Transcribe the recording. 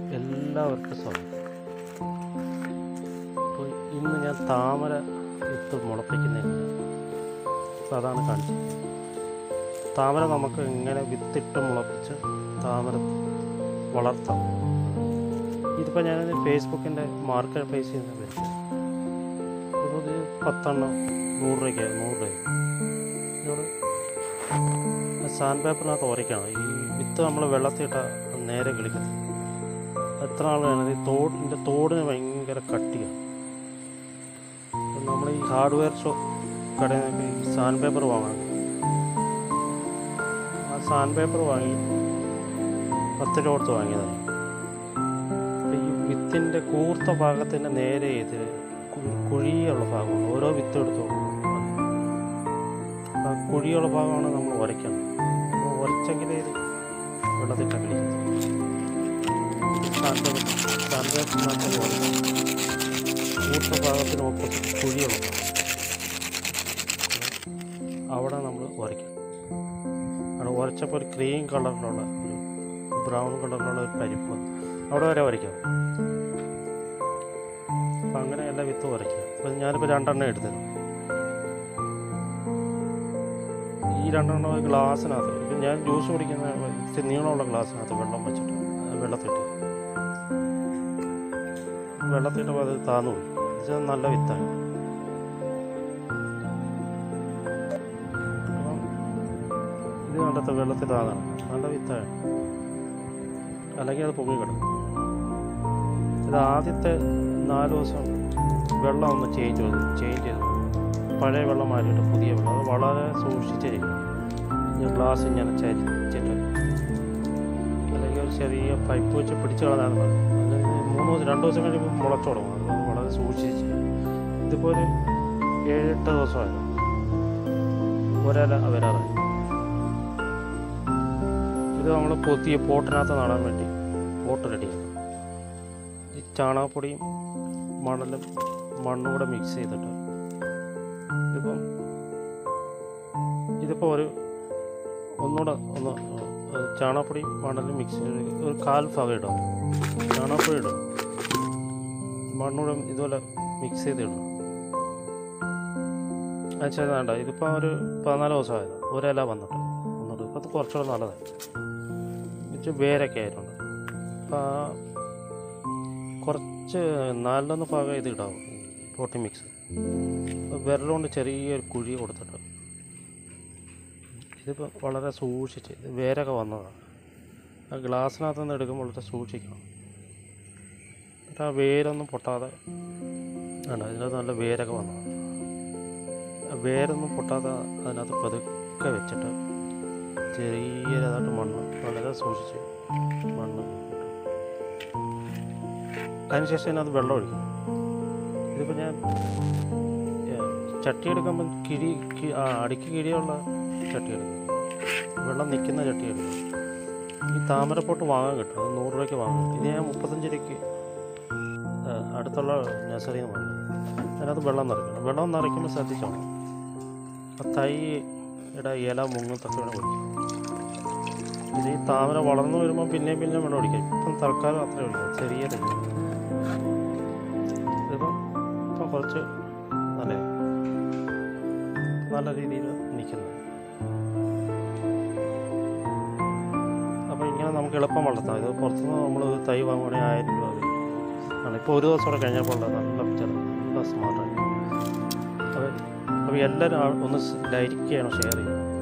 എല്ലാവർക്കും സ്വാഗതം അപ്പോൾ ഇന്ന് ഞാൻ താമര വിത്ത് മുളപ്പിക്കുന്നില്ല അപ്പോൾ അതാണ് കാണിച്ചത് താമര നമുക്ക് എങ്ങനെ വിത്തിട്ട് മുളപ്പിച്ച് താമര വളർത്താം ഇതിപ്പോൾ ഞാൻ ഫേസ്ബുക്കിൻ്റെ മാർക്കറ്റ് പ്ലേസിൽ നിന്ന് വരുന്നത് ഇപ്പോൾ ഇത് പത്തെണ്ണം നൂറ് രൂപയ്ക്ക് നൂറ് രൂപ ഇതിനോട് സാൻഡ് പേപ്പറിനകത്ത് ഉരയ്ക്കണം ഈ വിത്ത് നമ്മൾ വെള്ളത്തിലിട്ടാൽ നേരെ കിളിക്കത്തില്ല എത്ര നാൾ വേണം ഈ തോടിൻ്റെ തോടിന് ഭയങ്കര കട്ടിയാണ് അപ്പം നമ്മൾ ഈ ഹാർഡ്വെയർ ഷോ കടയിൽ നിന്ന് ഈ സാൻഡ് പേപ്പർ വാങ്ങാൻ ആ സാൻഡ് പേപ്പർ വാങ്ങി പത്ത് രൂപ കൊടുത്ത് വാങ്ങിയതാണ് അപ്പം ഈ വിത്തിൻ്റെ കൂർത്ത ഭാഗത്തിൻ്റെ നേരെ ഇത് കു- കുഴിയുള്ള ഭാഗമാണ് ഓരോ വിത്ത് എടുത്തു ആ കുഴിയുള്ള ഭാഗമാണ് നമ്മൾ ഉരയ്ക്കണം അപ്പോൾ ഉരച്ചെങ്കിൽ ഇത് വെള്ളത്തിട്ട കളിക്കുന്നത് കൂട്ട ഭാഗത്തിന് ഓപ്പോസിറ്റ് കുഴിയുള്ള ഭാഗം അവിടെ നമ്മൾ ഉരയ്ക്കും അവിടെ ഉരച്ചപ്പോൾ ഒരു ക്രീം കളറിലുള്ള ഒരു ബ്രൗൺ കളറിലുള്ള ഒരു പരിപ്പ് അവിടെ വരെ ഉരയ്ക്കാം അപ്പം അങ്ങനെ എല്ലാ വിത്തും ഉരയ്ക്കുക അപ്പം ഞാനിപ്പോൾ രണ്ടെണ്ണം എടുത്തത് ഈ രണ്ടെണ്ണം ഒരു ഗ്ലാസ്സിനകത്ത് ഇപ്പം ഞാൻ ജ്യൂസ് കുടിക്കുന്ന ഇച്ചിരി നീളമുള്ള ഗ്ലാസ്സിനകത്ത് വെള്ളം വെച്ചിട്ട് അത് വെള്ളത്തിട്ട് വെള്ളത്തിട്ടപ്പോൾ അത് താന്നു പോയി ഇത് നല്ല വിത്താണ് അപ്പം ഇത് കണ്ടത്തെ വെള്ളത്തിൽ താന്നാണ് നല്ല വിത്താണ് അല്ലെങ്കിൽ അത് പൊങ്ങി കിടക്കും ഇത് ആദ്യത്തെ നാല് ദിവസം വെള്ളം ഒന്ന് ചേഞ്ച് ചെയ്തു ചേഞ്ച് ചെയ്തു പഴയ വെള്ളം മാറ്റിയിട്ട് പുതിയ വെള്ളം അത് വളരെ സൂക്ഷിച്ചിരിക്കും ഈ ഗ്ലാസ് ഇങ്ങനെ ചരിച്ചിട്ട് അല്ലെങ്കിൽ ഒരു ചെറിയ പൈപ്പ് വെച്ച് പിടിച്ച് കളഞ്ഞാൽ മതി അല്ലെങ്കിൽ മൂന്ന് ദിവസം രണ്ട് ദിവസം കഴിയുമ്പോൾ മുളച്ചു തുടങ്ങും അത് വളരെ സൂക്ഷിച്ച് ഇതിപ്പോൾ ഒരു ഏഴെട്ട് ദിവസമായിരുന്നു ഒരല വരാറായി ഇത് നമ്മൾ പുതിയ പോട്ടിനകത്ത് നടാൻ വേണ്ടി പോട്ട് റെഡിയാണ് ഈ ചാണകപ്പൊടിയും മണലും മണ്ണും കൂടെ മിക്സ് ചെയ്തിട്ട് ഇതിപ്പം ഇതിപ്പോൾ ഒരു ഒന്നുകൂടെ ഒന്ന് ഏഹ് ചാണകപ്പൊടി മണലും മിക്സ് ചെയ്ത് ഒരു കാൽ ഭാഗം ഇടും ചാണകപ്പൊടി ഇടും മണ്ണൂടെ ഇതുപോലെ മിക്സ് ചെയ്ത് ഇടണം എന്നുവെച്ചാൽ വേണ്ട ഇതിപ്പോൾ ഒരു പതിനാല് ദിവസമായത് ഒരില വന്നിട്ട് വന്നിട്ട് ഇപ്പം ഇത് കുറച്ചുകൂടെ നല്ലതായി ഇച്ചിരി വേരൊക്കെ ആയിട്ടുണ്ട് അപ്പം ആ കുറച്ച് നാലിലൊന്ന് ഭാഗം ഇത് ഇടാവും പോട്ടി മിക്സ് അപ്പോൾ വിരലുകൊണ്ട് ചെറിയൊരു കുഴി കൊടുത്തിട്ട് ഇതിപ്പോൾ വളരെ സൂക്ഷിച്ച് ഇത് വേരൊക്കെ വന്നതാണ് ആ ഗ്ലാസ്സിനകത്ത് നിന്ന് എടുക്കുമ്പോൾ വളരെ സൂക്ഷിക്കണം എന്നിട്ട് ആ വേരൊന്നും പൊട്ടാതെ വേണ്ട ഇതിനകത്ത് നല്ല വേരൊക്കെ വന്നതാണ് ആ വേരൊന്നും പൊട്ടാതെ അതിനകത്ത് പതുക്കെ വെച്ചിട്ട് ചെറിയതായിട്ട് മണ്ണ് വളരെ സൂക്ഷിച്ച് മണ്ണ് ഇട്ടു. അതിനുശേഷം അതിനകത്ത് വെള്ളം ഒഴിക്കും ഇതിപ്പോൾ ഞാൻ ഏഹ്, ചട്ടി എടുക്കുമ്പോൾ കിഴി കി- ആ അടിക്ക് കിഴിയുള്ള ചട്ടി എടുക്കും വെള്ളം നിൽക്കുന്ന ചട്ടി എടുക്കും ഈ താമരപ്പൊട്ട് വാങ്ങാൻ കിട്ടും അത് നൂറ് രൂപയ്ക്ക് വാങ്ങാൻ കിട്ടും ഇത് ഞാൻ മുപ്പത്തഞ്ച് രൂപയ്ക്ക് ഏഹ്, അടുത്തുള്ള നഴ്സറിയിൽ നിന്ന് വാങ്ങി അതിനകത്ത് വെള്ളം നിറയ്ക്കണം വെള്ളം നിറയ്ക്കുമ്പോൾ ശ്രദ്ധിച്ചോണം ആ തൈയുടെ ഇല മുങ്ങത്തൊക്കെ വേണം ഒഴിക്കും ഇത് ഈ താമര വളർന്നു വരുമ്പോൾ പിന്നെയും പിന്നെയും വെള്ളം ഒഴിക്കാം ഇപ്പം തൽക്കാലം അത്രേ ഒഴിക്കാം ചെറിയ തൈ ഇതിപ്പം ഇപ്പം കുറച്ച് നല്ല നല്ല രീതിയിൽ നിൽക്കുന്നത് അപ്പോൾ ഇങ്ങനെ നമുക്ക് എളുപ്പം വളർത്താം ഇത് പുറത്തുനിന്ന് നമ്മൾ തൈ വാങ്ങുകയാണെങ്കിൽ ആയിരം രൂപ വരും ആണ് ഇപ്പോൾ ഒരു ദിവസം കൂടെ കഴിഞ്ഞപ്പോൾ ഉള്ള നല്ല പിക്ചർ നല്ല സ്മാർട്ടായി അപ്പോൾ അപ്പോൾ എല്ലാവരും ആ- ഒന്ന് ലൈക്ക് ചെയ്യണം ഷെയർ ചെയ്യണം